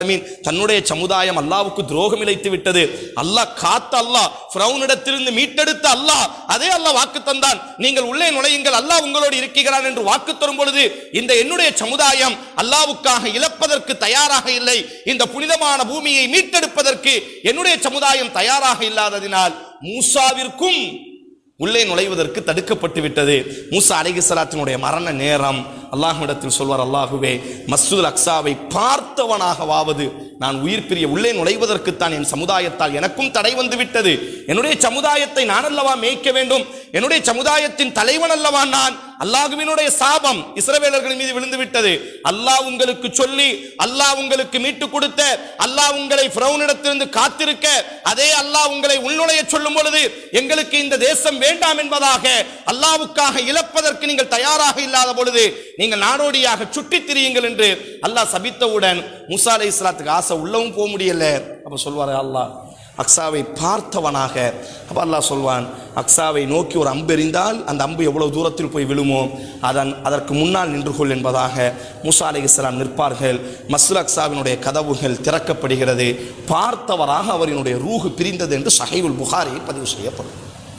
ஆலமீன் தன்னுடைய சமுதாயம் அல்லாவுக்கு துரோகம் இழைத்து விட்டது அல்லாஹ் காத்த அல்லாஹ் ஃபிரௌனிடத்திலிருந்து மீட்டெடுத்த அல்லாஹ் அதே அல்லாஹ் வாக்கு தந்தான் நீங்கள் உள்ளே நுழையுங்கள் அல்லாஹ் உங்களோடு இருக்கிறான் என்று வாக்கு தரும் பொழுது இந்த என்னுடைய சமுதாயம் அல்லாவுக்காக இழப்பதற்கு தயாராக இல்லை இந்த புனிதமான பூமியை மீட்டெடுப்பதற்கு என்னுடைய சமுதாயம் தயாராக இல்லாததினால் மூசாவிற்கும் உள்ளே நுழைவதற்கு தடுக்கப்பட்டு விட்டது மூசா அலைகிசலாத்தினுடைய மரண நேரம் அல்லாஹ்விடத்தில் சொல்வார் அல்லாஹுவே மஸ்ஜிதுல் அக்ஸாவை பார்த்தவனாகவாவது நான் உயிர் பிரிய உள்ளே நுழைவதற்குத்தான் என் சமுதாயத்தால் எனக்கும் தடை வந்து விட்டது என்னுடைய சமுதாயத்தை நான் அல்லவா மேய்க்க வேண்டும் என்னுடைய சமுதாயத்தின் தலைவன் அல்லவா நான் அல்லாஹுவினுடைய சாபம் இஸ்ரவேலர்கள் மீது விழுந்து விட்டது அல்லாஹ் உங்களுக்கு சொல்லி அல்லாஹ் உங்களுக்கு மீட்டு கொடுத்த அல்லாஹ் உங்களை ஃபிரௌனிடத்திலிருந்து காத்திருக்க அதே அல்லாஹ் உங்களை உள்நுழைய சொல்லும் பொழுது எங்களுக்கு இந்த தேசம் வேண்டாம் என்பதாக அல்லாவுக்காக இழப்பதற்கு நீங்கள் தயாராக இல்லாத பொழுது நீங்கள் நாடோடியாக சுற்றித் திரியுங்கள் என்று அல்லாஹ் சபித்தவுடன் மூசா அலை இஸ்லாத்துக்கு ஆசை உள்ளவும் போக முடியல அப்ப சொல்வாரு அல்லாஹ் அக்ஸாவை பார்த்தவனாக அப்ப அல்லாஹ் சொல்வான் அக்ஸாவை நோக்கி ஒரு அம்பு எறிந்தால் அந்த அம்பு எவ்வளவு தூரத்தில் போய் விழுமோ அதன் அதற்கு முன்னால் நின்று கொள் என்பதாக மூசா அலை இஸ்லாம் நிற்பார்கள் மஸ்ல அக்ஸாவினுடைய கதவுகள் திறக்கப்படுகிறது பார்த்தவராக அவரினுடைய ரூஹு பிரிந்தது என்று சஹைவுல் புகாரியில் பதிவு செய்யப்படும்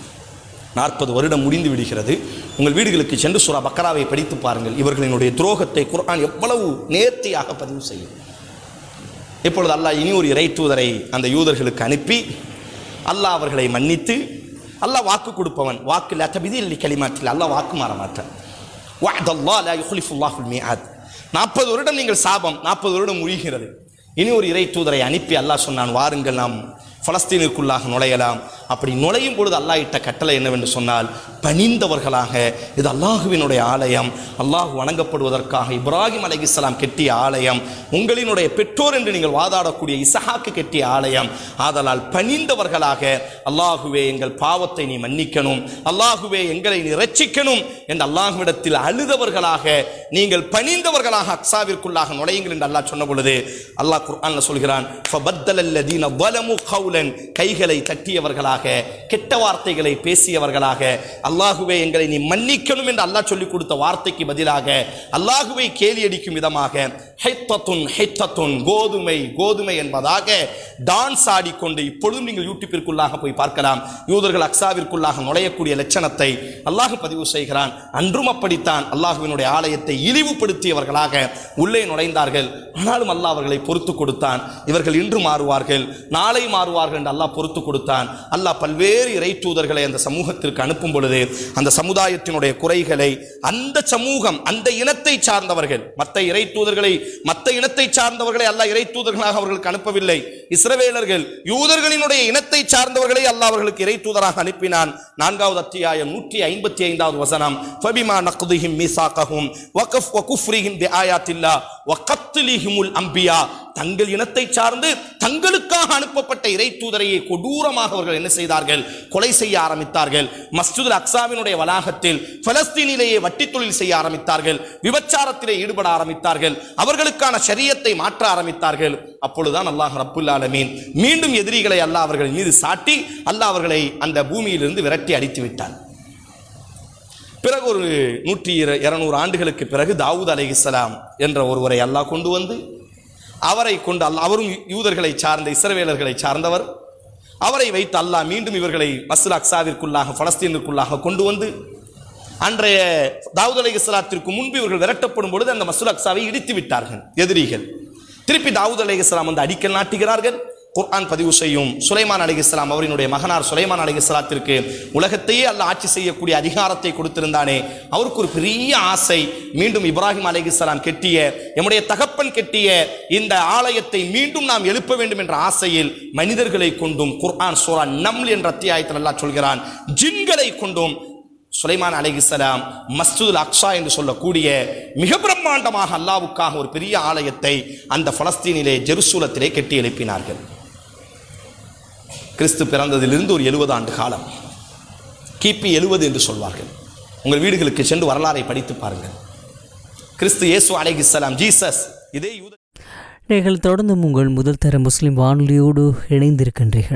நாற்பது வருடம் முடிந்து விடுகிறது உங்கள் வீடுகளுக்கு சென்று சூரா பக்கராவை படித்து பாருங்கள் இவர்களினுடைய துரோகத்தை குர்ஆன் எவ்வளவு நேர்த்தியாக பதிவு செய்யும் இப்பொழுது அல்லாஹ் இனி ஒரு இறை தூதரை அந்த யூதர்களுக்கு அனுப்பி அல்லாஹ் அவர்களை மன்னித்து அல்லாஹ் வாக்கு கொடுப்பவன் வாக்கு லத்தபிதி இல்லை களிமாற்றில் அல்லாஹ் வாக்கு மாற மாட்டான் வஅதல்லாஹ் லா யுக்லிஃபுல்லாஹுல் மிஆத் நாற்பது வருடம் நீங்கள் சாபம் நாற்பது வருடம் முழிகிறது இனி ஒரு இறை தூதரை அனுப்பி அல்லாஹ் சொன்னான் வாருங்கள் நாம் பலஸ்தீனுக்குள்ளாக நுழையலாம் அப்படி நுழையும் பொழுது அல்லாஹ் இட்ட கட்டளை என்னவென்று சொன்னால் பணிந்தவர்களாக இது அல்லாஹுவினுடைய ஆலயம் அல்லாஹ் வணங்கப்படுவதற்காக இப்ராஹிம் அலைஹிஸ்ஸலாம் கெட்டிய ஆலயம் உங்களினுடைய பெற்றோர் என்று நீங்கள் வாதாடக்கூடிய இசஹாக்கு கெட்டிய ஆலயம் ஆதலால் பணிந்தவர்களாக அல்லாஹுவே எங்கள் பாவத்தை நீ மன்னிக்கணும் அல்லாஹுவே எங்களை நீ ரட்சிக்கணும் என்று அல்லாஹுவிடத்தில் அழுதவர்களாக நீங்கள் பணிந்தவர்களாக அக்ஸாவிற்குள்ளாக நுழையுங்கள் என்று அல்லாஹ் சொன்ன பொழுது அல்லாஹ் குர்ஆன்ல சொல்கிறான் ஃபபத்தல அல்லதீன ظلموا قولا கைகளை தட்டியவர்களாக கெட்ட வார்த்தைகளை பேசியவர்களாக அல்லாஹுவே எங்களை நீ மன்னிக்கணும் என்று அல்லாஹ் சொல்லிக் கொடுத்த வார்த்தைக்கு பதிலாக அல்லாஹுவை கேலி அடிக்கும் விதமாக ஹைத்தத்துன் ஹைத்தத்துன் கோதுமை கோதுமை என்பதாக டான்ஸ் ஆடிக்கொண்டு இப்பொழுதும் நீங்கள் யூடியூப்பிற்குள்ளாக போய் பார்க்கலாம் யூதர்கள் அக்ஸாவிற்குள்ளாக நுழையக்கூடிய லட்சணத்தை அல்லாஹ் பதிவு செய்கிறான் அன்றும் அப்படித்தான் அல்லாஹுவினுடைய ஆலயத்தை இழிவுபடுத்தியவர்களாக உள்ளே நுழைந்தார்கள் ஆனாலும் அல்லாஹ் அவர்களை பொறுத்து கொடுத்தான் இவர்கள் இன்று மாறுவார்கள் நாளை மாறுவார்கள் என்று அல்லாஹ் பொறுத்து கொடுத்தான் அல்லாஹ் பல்வேறு இறை தூதர்களை அந்த சமூகத்திற்கு அனுப்பும் பொழுது அந்த சமுதாயத்தினுடைய குறைகளை அந்த சமூகம் அந்த இனத்தை சார்ந்தவர்கள் மற்ற இறை தூதர்களை மற்ற இனத்தை சார்ந்தவர்களை அல்லாஹ் இறை தூதர்களாக அவர்களுக்கு அனுப்பவில்லை இஸ்ரவேலர்கள் யூதர்களினுடைய இனத்தை சார்ந்தவர்களை அல்லாஹ் அவர்களுக்கு இறை தூதராக அனுப்பினான் நான்காவது அத்தியாயம் நூற்றி ஐம்பத்தி ஐந்தாவது வசனம் ஃபபிமா நக்திஹிம் மீசாக்கஹும் வகஃப் வகுஃப்ரிஹிம் பி ஆயாத்தில்லா வகத்லிஹிமுல் அம்பியா தங்கள் இனத்தை சார்ந்து தங்களுக்காக அனுப்பப்பட்ட இறை தூதரையை கொடூரமாக அவர்கள் என்ன செய்தார்கள் கொலை செய்ய ஆரம்பித்தார்கள் மஸ்ஜிதுல் அக்ஸாவினுடைய வளாகத்தில் பலஸ்தீனிலேயே வட்டி தொழில் செய்ய ஆரம்பித்தார்கள் விபச்சாரத்திலே ஈடுபட ஆரம்பித்தார்கள் அவர்களுக்கான ஷரியத்தை மாற்ற ஆரம்பித்தார்கள் அப்பொழுதுதான் அல்லாஹ் ரப்புல் ஆலமீன் மீண்டும் எதிரிகளை அல்லாஹ் அவர்கள் மீது சாட்டி அல்லாஹ் அவர்களை அந்த பூமியிலிருந்து விரட்டி அடித்து விட்டான் பிறகு ஒரு நூற்றி இர- இருநூறு ஆண்டுகளுக்கு பிறகு தாவூத் அலைஹிஸ்ஸலாம் என்ற ஒருவரை அல்லாஹ் கொண்டு வந்து அவரை கொண்டு அல்லாஹ் அவரும் யூதர்களை சார்ந்த இஸ்ரவேலர்களை சார்ந்தவர் அவரை வைத்து அல்லாஹ் மீண்டும் இவர்களை மஸ்ல அக்ஸாவிற்குள்ளாக பலஸ்தீனுக்குள்ளாக கொண்டு வந்து அன்றைய தாவூத் அலைஹிஸ்ஸலாத்திற்கு முன்பு இவர்கள் விரட்டப்படும் பொழுது அந்த மஸ்ல அக்ஸாவை இடித்து விட்டார்கள் எதிரிகள் திருப்பி தாவூத் அலைஹிஸ்ஸலாம் வந்து அடிக்கல் நாட்டுகிறார்கள் குர்ஆன் பதிவு செய்யும் சுலைமான் அலைஹிஸ்ஸலாம் அவரினுடைய மகனார் சுலைமான் அலைஹிஸ்ஸலாத்திற்கு உலகத்தையே அல்ல ஆட்சி செய்யக்கூடிய அதிகாரத்தை கொடுத்திருந்தானே அவருக்கு ஒரு பெரிய ஆசை மீண்டும் இப்ராஹிம் அலைஹிஸ்ஸலாம் கெட்டிய எம்முடைய தகப்பன் கெட்டிய இந்த ஆலயத்தை மீண்டும் நாம் எழுப்ப வேண்டும் என்ற ஆசையில் மனிதர்களை கொண்டும் குர்ஆன் சூரா நம்ல் என்ற அத்தியாயத்தில் அல்லாஹ் சொல்கிறான் ஜின்களை கொண்டும் சுலைமான் அலைஹிஸ்ஸலாம் மஸ்ஜிதுல் அக்ஸா என்று சொல்லக்கூடிய மிக பிரம்மாண்டமாக அல்லாவுக்காக ஒரு பெரிய ஆலயத்தை அந்த பலஸ்தீனிலே ஜெருசூலத்திலே கட்டி எழுப்பினார்கள் கிறிஸ்து பிறந்ததிலிருந்து ஒரு எழுபது ஆண்டு காலம் கிபி எழுபது என்று சொல்வார்கள் உங்கள் வீடுகளுக்கு சென்று வரலாறை படித்து பாருங்கள் கிறிஸ்து இயேசு அலைஹிஸ்ஸலாம் ஜீசஸ் இதே யூத நீங்கள் தொடர்ந்தும் உங்கள் முதல் தர முஸ்லிம் வானொலியோடு இணைந்திருக்கின்றீர்கள்